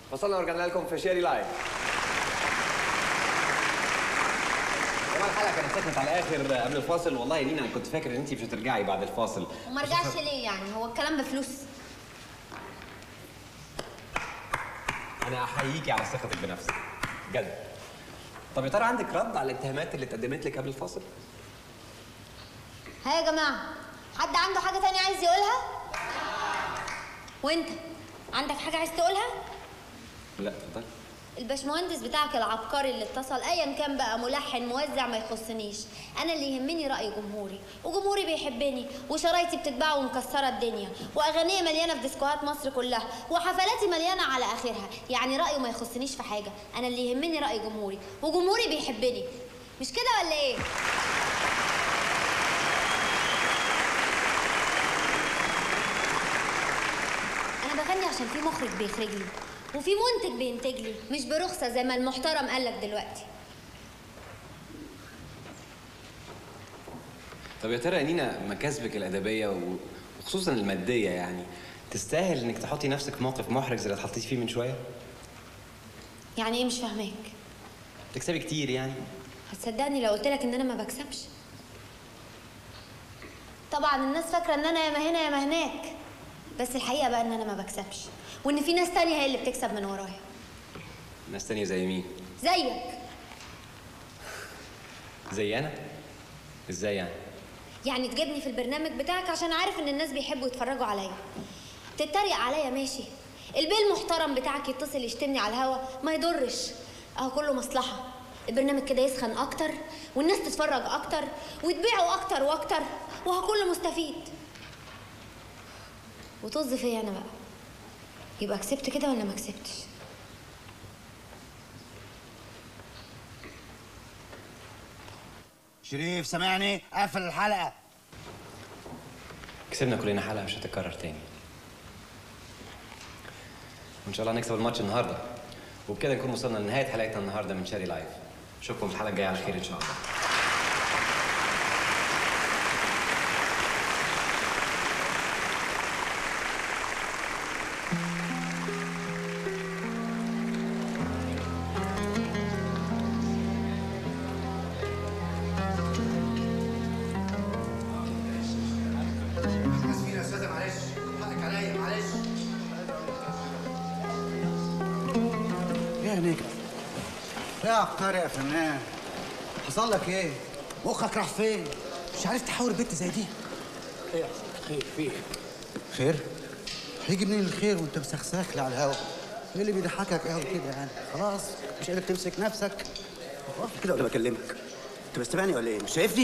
وصلنا ورجعنا لكم في شيري لايف طبعا الحلقه كانت سخنت على الاخر قبل الفاصل والله يا نينا انا كنت فاكر ان انت مش هترجعي بعد الفاصل وما رجعش ليه يعني هو الكلام بفلوس انا احييكي على ثقتك بنفسك بجد طب يا ترى عندك رد على الاتهامات اللي اتقدمت لك قبل الفاصل ها يا جماعه حد عنده حاجه تانية عايز يقولها وانت عندك حاجه عايز تقولها لا اتفضل الباشمهندس بتاعك العبقري اللي اتصل ايا كان بقى ملحن موزع ما يخصنيش انا اللي يهمني راي جمهوري وجمهوري بيحبني وشرايطي بتتباع ومكسره الدنيا واغانيه مليانه في ديسكوهات مصر كلها وحفلاتي مليانه على اخرها يعني رايه ما يخصنيش في حاجه انا اللي يهمني راي جمهوري وجمهوري بيحبني مش كده ولا ايه انا بغني عشان في مخرج بيخرج لي وفي منتج بينتج لي مش برخصه زي ما المحترم قال لك دلوقتي طب يا ترى يا نينا مكاسبك الادبيه و- وخصوصا الماديه يعني تستاهل انك تحطي نفسك في موقف محرج زي اللي اتحطيتي فيه من شويه يعني ايه مش فاهماك تكسبي كتير يعني هتصدقني لو قلت لك ان انا ما بكسبش طبعا الناس فاكره ان انا يا ما هنا يا ما هناك بس الحقيقه بقى ان انا ما بكسبش وان في ناس تانية هي اللي بتكسب من ورايا ناس تانية زي مين زيك زي انا ازاي يعني يعني تجيبني في البرنامج بتاعك عشان عارف ان الناس بيحبوا يتفرجوا عليا تتريق عليا ماشي البيه المحترم بتاعك يتصل يشتمني على الهوا ما يضرش اهو كله مصلحه البرنامج كده يسخن اكتر والناس تتفرج اكتر وتبيعوا اكتر واكتر وهو كله مستفيد وطز فيا انا بقى يبقى كسبت كده ولا ما كسبتش شريف سامعني قفل الحلقه كسبنا كلنا حلقه مش هتتكرر تاني وان شاء الله نكسب الماتش النهارده وبكده نكون وصلنا لنهايه حلقتنا النهارده من شاري لايف اشوفكم في الحلقه الجايه على خير ان شاء الله اسفين يا استاذه معلش حقك عليا معلش ايه يا نجم يا عبقري يا فنان حصل لك ايه مخك راح فين مش عارف تحاور بنت زي دي ايه خير في ايه خير هيجي منين الخير وانت مسخسخ لي على الهوا ايه اللي بيضحكك قوي كده يعني خلاص مش قادر تمسك نفسك وقفت كده ولا بكلمك انت بتسمعني ولا ايه مش شايفني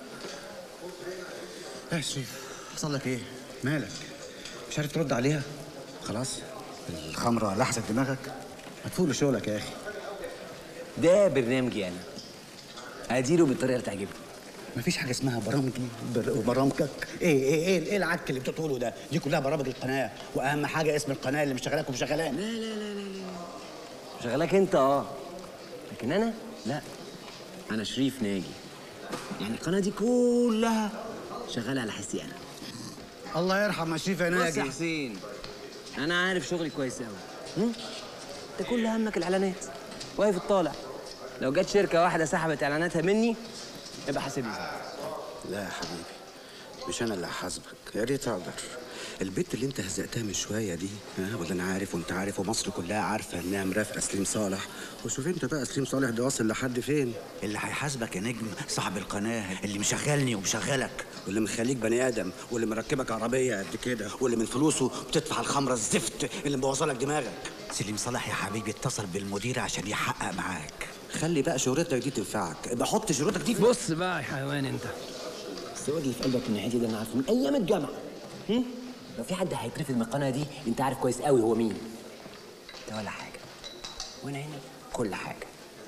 ايه يا شريف حصل لك ايه مالك مش عارف ترد عليها خلاص الخمره لحست دماغك ما تفوق لشغلك يا اخي ده برنامجي انا اديره بالطريقه اللي تعجبني مفيش حاجه اسمها برامجي بر- وبرامجك ايه ايه ايه ايه العك اللي بتقوله ده دي كلها برامج القناه واهم حاجه اسم القناه اللي مشغلاك ومشغلان لا لا لا لا لا شغلك انت اه لكن انا لا انا شريف ناجي يعني القناه دي كلها شغاله على حسي انا الله يرحم يا شريف يا بص يا ناجي حسين انا عارف شغلي كويس قوي انت كل همك الاعلانات واقف الطالع لو جت شركه واحده سحبت اعلاناتها مني يبقى حاسبني لا يا حبيبي مش انا اللي هحاسبك يا ريت اقدر البت اللي انت هزقتها من شويه دي ها واللي انا عارف وانت عارف ومصر كلها عارفه انها مرافقه سليم صالح وشوف انت بقى سليم صالح ده واصل لحد فين اللي هيحاسبك يا نجم صاحب القناه اللي مشغلني ومشغلك واللي مخليك بني ادم واللي مركبك عربيه قد كده واللي من فلوسه بتدفع الخمره الزفت اللي مبوظلك دماغك سليم صالح يا حبيبي اتصل بالمدير عشان يحقق معاك خلي بقى شهرتك دي تنفعك ابقى حط شهرتك دي في بص بقى يا حيوان انت السواد اللي في قلبك من ناحيتي ده انا عارفه من ايام الجامعه هم؟ لو في حد هيترفض من القناه دي انت عارف كويس قوي هو مين ده ولا حاجه وانا هنا كل حاجه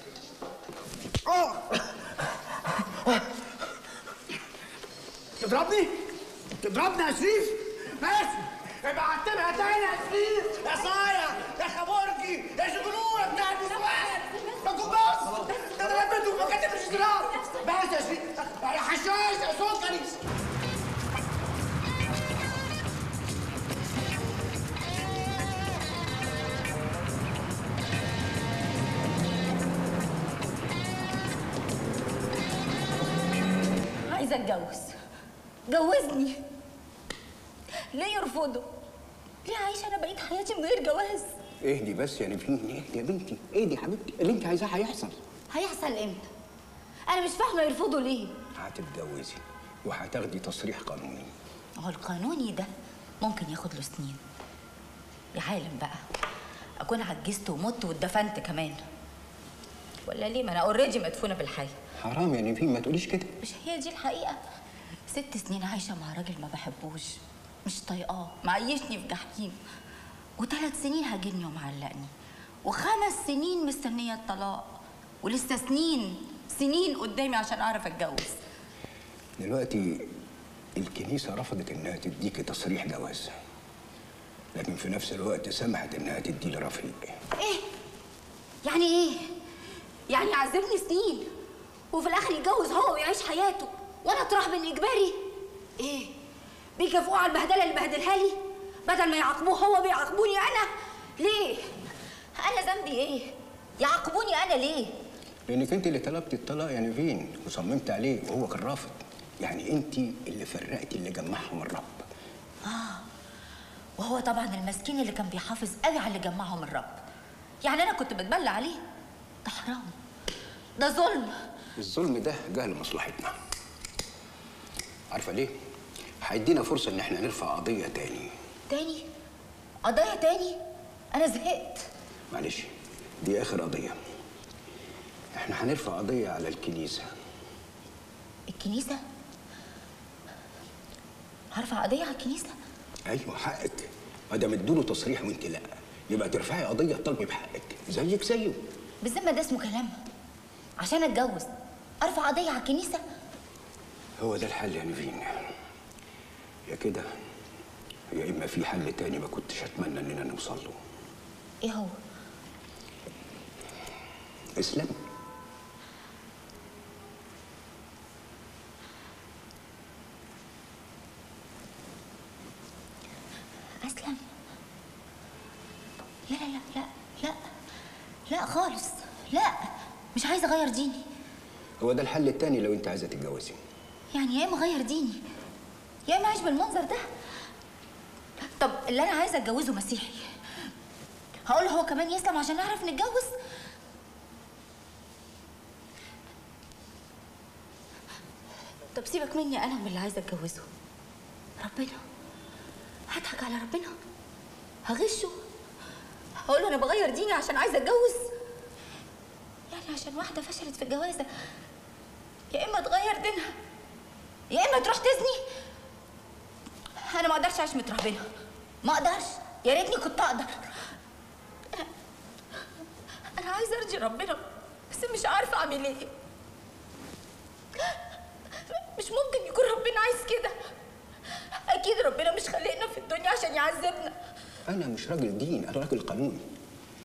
تضربني؟ تضربني يا شريف؟ ماشي ابعت لها تاني يا شريف يا صايع يا خبرجي يا شغلوره بتاع النسوان ما تكون بص ده انا لبيته في مكاتب الاشتراك بس يا شريف يا حشاش يا سكري عايزه اتجوز جوزني ليه يرفضوا ليه عايشه انا بقيت حياتي من غير جواز اهدي بس يا نيفين اهدي يا بنتي اهدي يا حبيبتي اللي انت عايزاه هيحصل هيحصل امتى انا مش فاهمه يرفضوا ليه هتتجوزي وهتاخدي تصريح قانوني هو القانوني ده ممكن ياخد له سنين يا عالم بقى اكون عجزت ومت واتدفنت كمان ولا ليه ما انا اوريدي مدفونه بالحي حرام يا نيفين ما تقوليش كده مش هي دي الحقيقه ست سنين عايشه مع راجل ما بحبوش مش طايقاه معيشني في جحيم وثلاث سنين هاجرني ومعلقني وخمس سنين مستنيه الطلاق ولسه سنين سنين قدامي عشان اعرف اتجوز دلوقتي الكنيسة رفضت إنها تديكي تصريح جواز لكن في نفس الوقت سمحت إنها تدي لرفيق ايه يعني ايه يعني يعذبني سنين وفي الاخر يتجوز هو ويعيش حياته وانا اطرح من اجباري ايه بيكافئوه على البهدله اللي بهدلها لي بدل ما يعاقبوه هو بيعاقبوني انا ليه انا ذنبي ايه يعاقبوني انا ليه لأنك أنت اللي طلبتي الطلاق يا نيفين وصممت عليه وهو كان رافض يعني أنت اللي فرقتي اللي جمعهم الرب وهو طبعا المسكين اللي كان بيحافظ قوي على اللي جمعهم الرب يعني انا كنت بتبلى عليه ده حرام ده ظلم الظلم ده جه لمصلحتنا عارفة ليه؟ هيدينا فرصة إن إحنا نرفع قضية تاني تاني قضايا تاني انا زهقت معلش دي آخر قضية إحنا هنرفع قضية على الكنيسة الكنيسه هرفع قضيه على الكنيسه ايوه حقك ما دام ادوله تصريح وانت لا يبقى ترفعي قضيه تطالبي بحقك زيك زيه بالذمه ده اسمه كلام عشان اتجوز ارفع قضيه على الكنيسه هو ده الحل يا نيفين يا كده يا اما في حل تاني ما كنتش اتمنى اننا نوصل له ايه هو اسلام اسلم لا لا لا لا لا لا خالص لا مش عايزه اغير ديني هو ده الحل التاني لو انت عايزه تتجوزي يعني يا اما اغير ديني يا اما اعيش بالمنظر ده طب اللي انا عايزه اتجوزه مسيحي هقول له هو كمان يسلم عشان نعرف نتجوز طب سيبك مني انا من اللي عايزه اتجوزه ربنا هضحك على ربنا هغشه هقول له انا بغير ديني عشان عايزه اتجوز يعني عشان واحده فشلت في الجوازه يا اما تغير دينها يا اما تروح تزني انا ما اقدرش اعيش مترهبنه ما اقدرش يا ريتني كنت اقدر انا عايزه ارضي ربنا بس مش عارفه اعمل ايه مش ممكن يكون ربنا عايز كده اكيد ربنا مش خلقنا في الدنيا عشان يعذبنا انا مش راجل دين انا راجل قانون